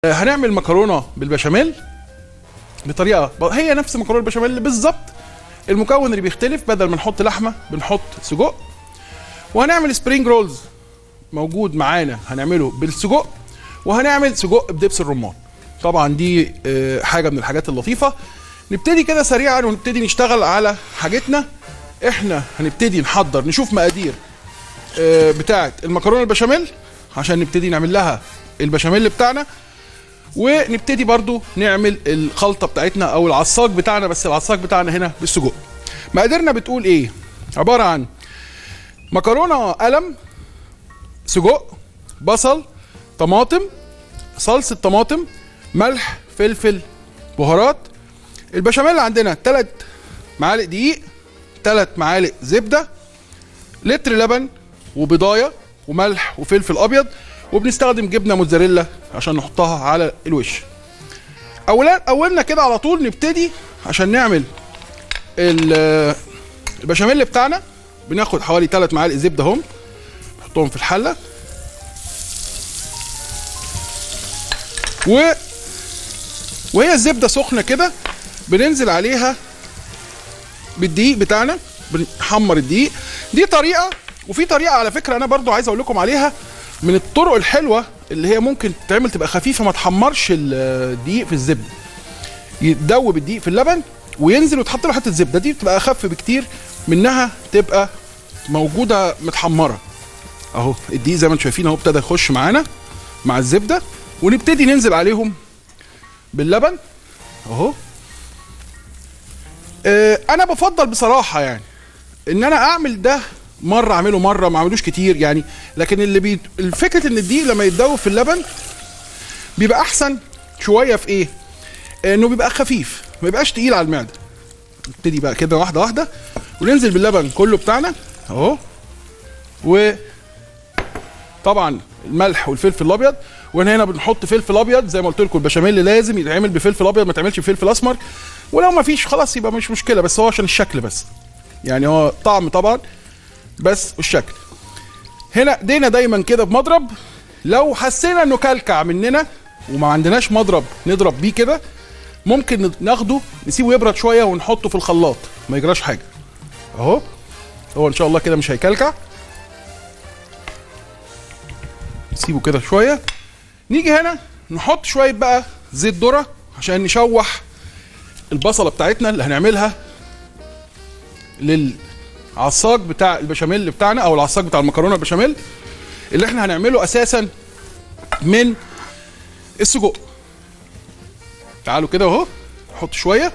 هنعمل مكرونه بالبشاميل بطريقه هي نفس مكرونه البشاميل بالظبط المكون اللي بيختلف بدل ما نحط لحمه بنحط سجق وهنعمل سبرينج رولز موجود معانا هنعمله بالسجق وهنعمل سجق بدبس الرمان طبعا دي آه، حاجه من الحاجات اللطيفه نبتدي كده سريعا ونبتدي نشتغل على حاجتنا احنا هنبتدي نحضر نشوف مقادير آه، بتاعه المكرونه البشاميل عشان نبتدي نعمل لها البشاميل بتاعنا ونبتدي برضو نعمل الخلطه بتاعتنا او العصاج بتاعنا بس العصاج بتاعنا هنا بالسجق مقاديرنا بتقول ايه عباره عن مكرونه قلم سجق بصل طماطم صلصه طماطم ملح فلفل بهارات البشاميل اللي عندنا 3 معالق دقيق 3 معالق زبده لتر لبن وبضايه وملح وفلفل ابيض وبنستخدم جبنه موتزاريلا عشان نحطها على الوش اولا اولنا كده على طول نبتدي عشان نعمل ال- البشاميل بتاعنا بناخد حوالي 3 معالق زبده اهم نحطهم في الحله و وهي الزبده سخنه كده بننزل عليها بالدقيق بتاعنا بنحمر الدقيق دي طريقه وفي طريقه على فكره انا برضو عايز اقول لكم عليها من الطرق الحلوه اللي هي ممكن تعمل تبقى خفيفه ما تحمرش الدقيق في الزبده يتدوب الدقيق في اللبن وينزل وتحط له حته زبده دي بتبقى اخف بكتير منها تبقى موجوده متحمره اهو الدقيق زي ما انتم شايفين اهو ابتدى يخش معانا مع الزبده ونبتدي ننزل عليهم باللبن اهو آه، انا بفضل بصراحه يعني ان انا اعمل ده مره اعمله مره ما اعملوش كتير يعني لكن اللي بي الفكره ان الدقيق لما يتدوب في اللبن بيبقى احسن شويه في ايه انه بيبقى خفيف ما يبقاش تقيل على المعده نبتدي بقى كده واحده واحده وننزل باللبن كله بتاعنا اهو و طبعا الملح والفلفل الابيض وهنا هنا بنحط فلفل ابيض زي ما قلت لكم البشاميل لازم يتعمل بفلفل ابيض ما تعملش بفلفل اسمر ولو ما فيش خلاص يبقى مش مشكله بس هو عشان الشكل بس يعني هو طعم طبعا بس والشكل هنا ايدينا دايما كده بمضرب لو حسينا انه كلكع مننا وما عندناش مضرب نضرب بيه كده ممكن ناخده نسيبه يبرد شويه ونحطه في الخلاط ما يجراش حاجه اهو هو ان شاء الله كده مش هيكلكع نسيبه كده شويه نيجي هنا نحط شويه بقى زيت ذره عشان نشوح البصله بتاعتنا اللي هنعملها للعصاج بتاع البشاميل بتاعنا او العصاج بتاع المكرونه البشاميل اللي احنا هنعمله اساسا من السجق تعالوا كده اهو نحط شويه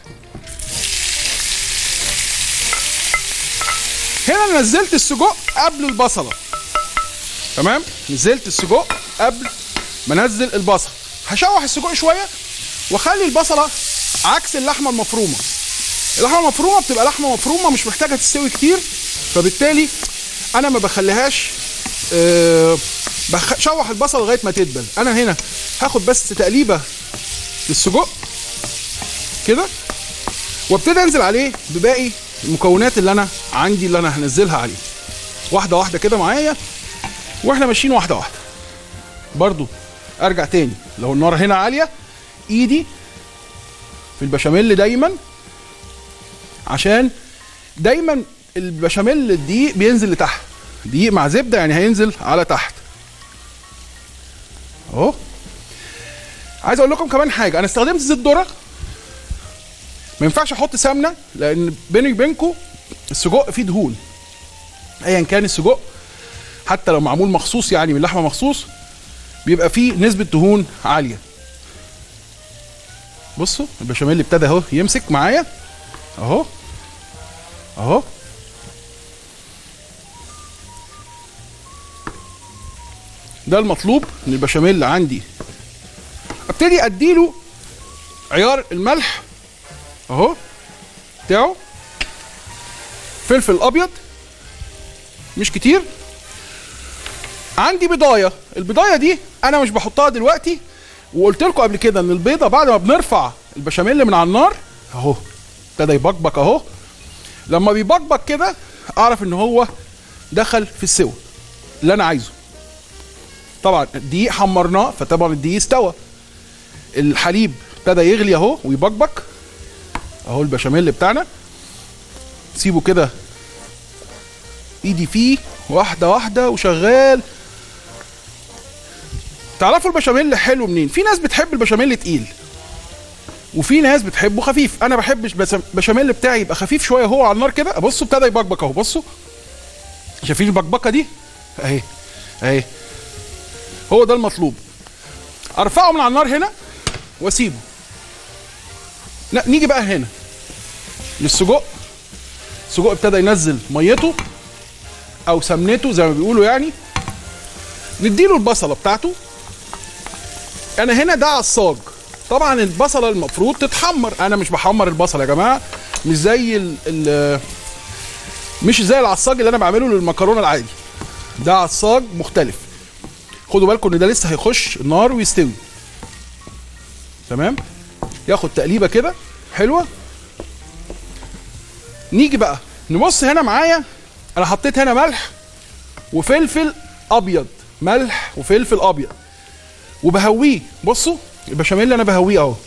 هنا نزلت السجق قبل البصله تمام نزلت السجق قبل ما انزل البصل هشوح السجق شويه واخلي البصله عكس اللحمه المفرومه اللحمه المفرومه بتبقى لحمه مفرومه مش محتاجه تستوي كتير فبالتالي انا ما بخليهاش أه بشوح البصل لغايه ما تدبل انا هنا هاخد بس تقليبه للسجق كده وابتدي انزل عليه بباقي المكونات اللي انا عندي اللي انا هنزلها عليه واحده واحده كده معايا واحنا ماشيين واحده واحده برضو ارجع تاني لو النار هنا عاليه ايدي في البشاميل دايما عشان دايما البشاميل الدقيق بينزل لتحت دقيق مع زبده يعني هينزل على تحت اهو عايز اقول لكم كمان حاجه انا استخدمت زيت ذره ما ينفعش احط سمنه لان بيني وبينكم السجق فيه دهون ايا كان السجق حتى لو معمول مخصوص يعني من لحمه مخصوص بيبقى فيه نسبه دهون عاليه بصوا البشاميل ابتدى اهو يمسك معايا اهو اهو ده المطلوب ان البشاميل اللي عندي ابتدي اديله عيار الملح اهو بتاعه فلفل ابيض مش كتير عندي بضايه البضايه دي انا مش بحطها دلوقتي وقلت لكم قبل كده ان البيضه بعد ما بنرفع البشاميل من على النار اهو ابتدى يبقبق اهو لما بيبقبق كده اعرف ان هو دخل في السوى اللي انا عايزه طبعا الدقيق حمرناه فطبعا الدقيق استوى الحليب ابتدى يغلي اهو ويبقبق اهو البشاميل بتاعنا سيبه كده ايدي فيه واحده واحده وشغال تعرفوا البشاميل حلو منين في ناس بتحب البشاميل تقيل وفي ناس بتحبه خفيف انا بحب البشاميل بتاعي يبقى خفيف شويه هو على النار كده بصوا ابتدى يبقبق اهو بصوا شايفين البقبقه دي اهي اهي هو ده المطلوب ارفعه من على النار هنا واسيبه لا نيجي بقى هنا للسجق السجق ابتدى ينزل ميته او سمنته زي ما بيقولوا يعني نديله البصله بتاعته انا هنا ده عصاج طبعا البصله المفروض تتحمر انا مش بحمر البصله يا جماعه مش زي ال ال مش زي العصاج اللي انا بعمله للمكرونه العادي ده عصاج مختلف خدوا بالكم ان ده لسه هيخش النار ويستوي تمام ياخد تقليبه كده حلوه نيجي بقى نبص هنا معايا انا حطيت هنا ملح وفلفل ابيض ملح وفلفل ابيض وبهويه بصوا البشاميل اللي انا بهويه اهو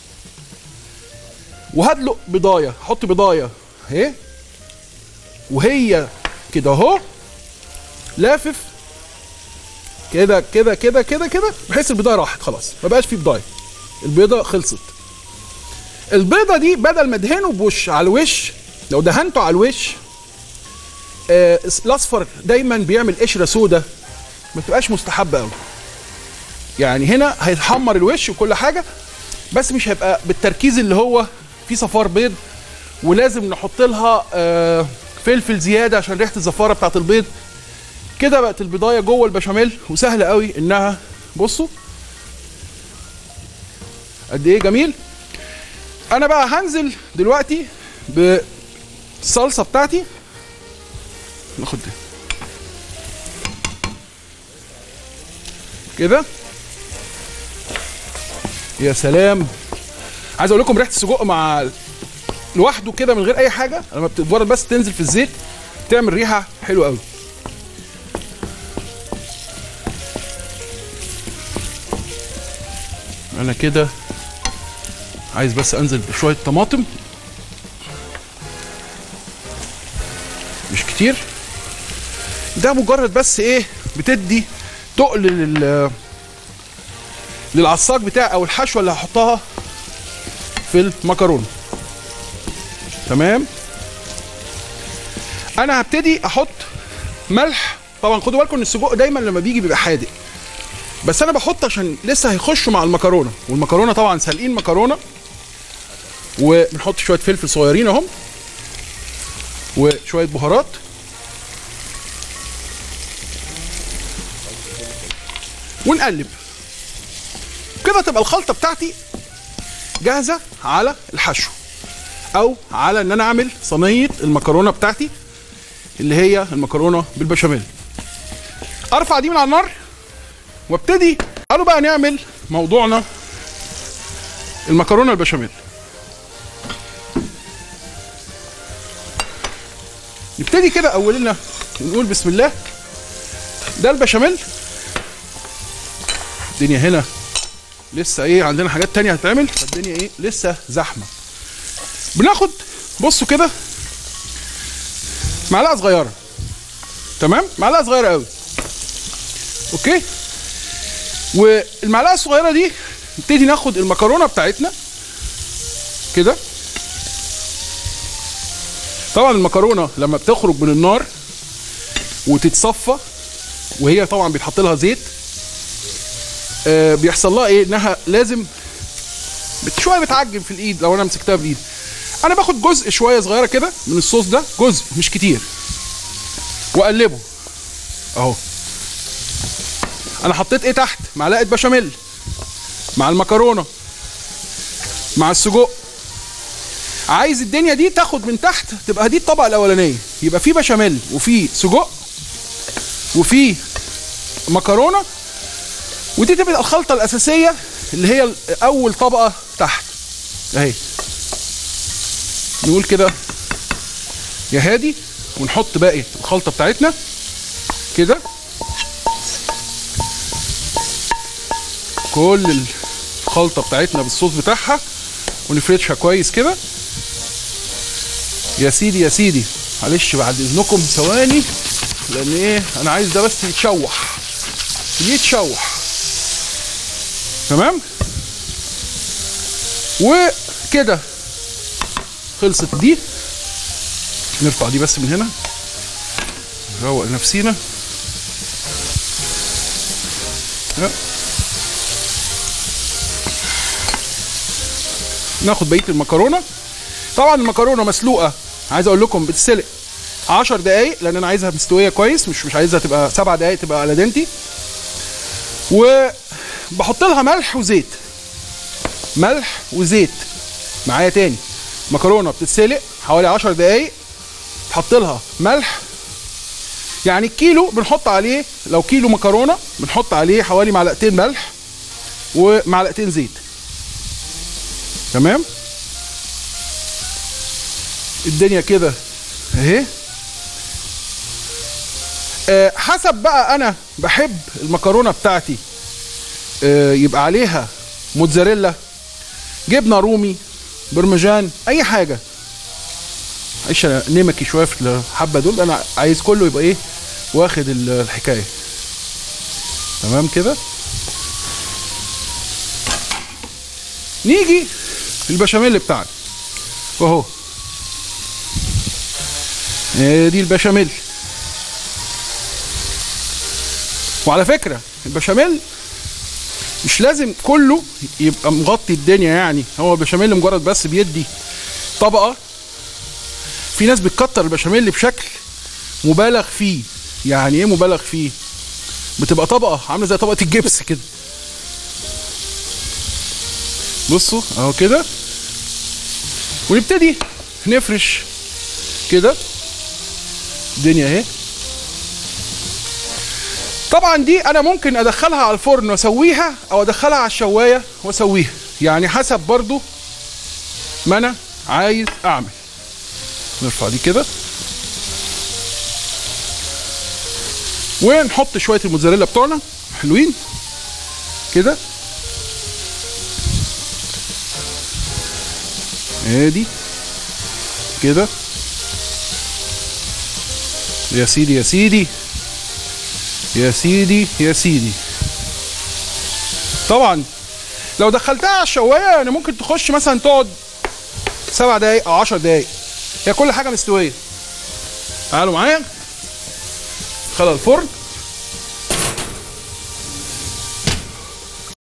وهدلق بضايه احط بضايه اهي وهي كده اهو لافف كده كده كده كده كده بحيث البضايه راحت خلاص ما بقاش في بضايه البيضه خلصت البيضه دي بدل ما ادهنه بوش على الوش لو دهنته على الوش آه الاصفر دايما بيعمل قشره سودة ما بتبقاش مستحبه قوي يعني هنا هيتحمر الوش وكل حاجه بس مش هيبقى بالتركيز اللي هو في صفار بيض ولازم نحط لها آه فلفل زياده عشان ريحه الزفاره بتاعت البيض كده بقت البضايه جوه البشاميل وسهله قوي انها بصوا قد ايه جميل انا بقى هنزل دلوقتي بالصلصه بتاعتي ناخد دي كده يا سلام عايز اقول لكم ريحه السجق مع لوحده كده من غير اي حاجه لما بتتبرد بس تنزل في الزيت تعمل ريحه حلوه قوي انا كده عايز بس انزل بشويه طماطم مش كتير ده مجرد بس ايه بتدي تقل لل للعصاج بتاعي او الحشوه اللي هحطها في المكرونه تمام انا هبتدي احط ملح طبعا خدوا بالكم ان السجق دايما لما بيجي بيبقى حادق بس انا بحط عشان لسه هيخشوا مع المكرونه والمكرونه طبعا سالقين مكرونه وبنحط شويه فلفل صغيرين اهم وشويه بهارات ونقلب كده تبقى الخلطه بتاعتي جاهزه على الحشو او على ان انا اعمل صينيه المكرونه بتاعتي اللي هي المكرونه بالبشاميل ارفع دي من على النار وابتدي قالوا بقى نعمل موضوعنا المكرونه البشاميل نبتدي كده اولنا نقول بسم الله ده البشاميل الدنيا هنا لسه ايه عندنا حاجات تانية هتتعمل فالدنيا ايه لسه زحمه بناخد بصوا كده معلقه صغيره تمام معلقه صغيره قوي اوكي والمعلقه الصغيره دي نبتدي ناخد المكرونه بتاعتنا كده طبعا المكرونه لما بتخرج من النار وتتصفى وهي طبعا بيتحط لها زيت آه بيحصل لها ايه انها لازم شويه بتعجن في الايد لو انا مسكتها بالايد انا باخد جزء شويه صغيره كده من الصوص ده جزء مش كتير واقلبه اهو انا حطيت ايه تحت معلقه بشاميل مع المكرونه مع السجق عايز الدنيا دي تاخد من تحت تبقى دي الطبقه الاولانيه يبقى في بشاميل وفي سجق وفي مكرونه ودي تبقى الخلطه الاساسيه اللي هي اول طبقه تحت اهي نقول كده يا هادي ونحط باقي الخلطه بتاعتنا كده كل الخلطه بتاعتنا بالصوص بتاعها ونفرشها كويس كده يا سيدي يا سيدي معلش بعد اذنكم ثواني لان ايه انا عايز ده بس يتشوح يتشوح تمام وكده خلصت دي نرفع دي بس من هنا نروق نفسينا ها. ناخد بقيه المكرونه طبعا المكرونه مسلوقه عايز اقول لكم بتسلق 10 دقايق لان انا عايزها مستويه كويس مش مش عايزها تبقى 7 دقايق تبقى على دنتي وبحط لها ملح وزيت ملح وزيت معايا تاني مكرونه بتتسلق حوالي 10 دقايق تحط لها ملح يعني الكيلو بنحط عليه لو كيلو مكرونه بنحط عليه حوالي معلقتين ملح ومعلقتين زيت تمام الدنيا كده اهي آه، حسب بقى انا بحب المكرونه بتاعتي آه، يبقى عليها موتزاريلا جبنه رومي برمجان اي حاجه معلش انا نمكي شويه في الحبه دول انا عايز كله يبقى ايه واخد ال- الحكايه تمام كده نيجي البشاميل بتاعنا اهو آه، دي البشاميل وعلى فكره البشاميل مش لازم كله يبقى مغطي الدنيا يعني هو البشاميل مجرد بس بيدي طبقه في ناس بتكتر البشاميل بشكل مبالغ فيه يعني ايه مبالغ فيه بتبقى طبقه عامله زي طبقه الجبس كده بصوا اهو كده ونبتدي نفرش كده الدنيا اهي طبعا دي انا ممكن ادخلها على الفرن واسويها او ادخلها على الشوايه واسويها يعني حسب برضو ما انا عايز اعمل نرفع دي كده ونحط شويه الموتزاريلا بتوعنا حلوين كده ادي كده يا سيدي يا سيدي يا سيدي يا سيدي طبعا لو دخلتها على الشوايه يعني ممكن تخش مثلا تقعد سبع دقايق او عشر دقايق هي كل حاجه مستويه تعالوا معايا خلى الفرن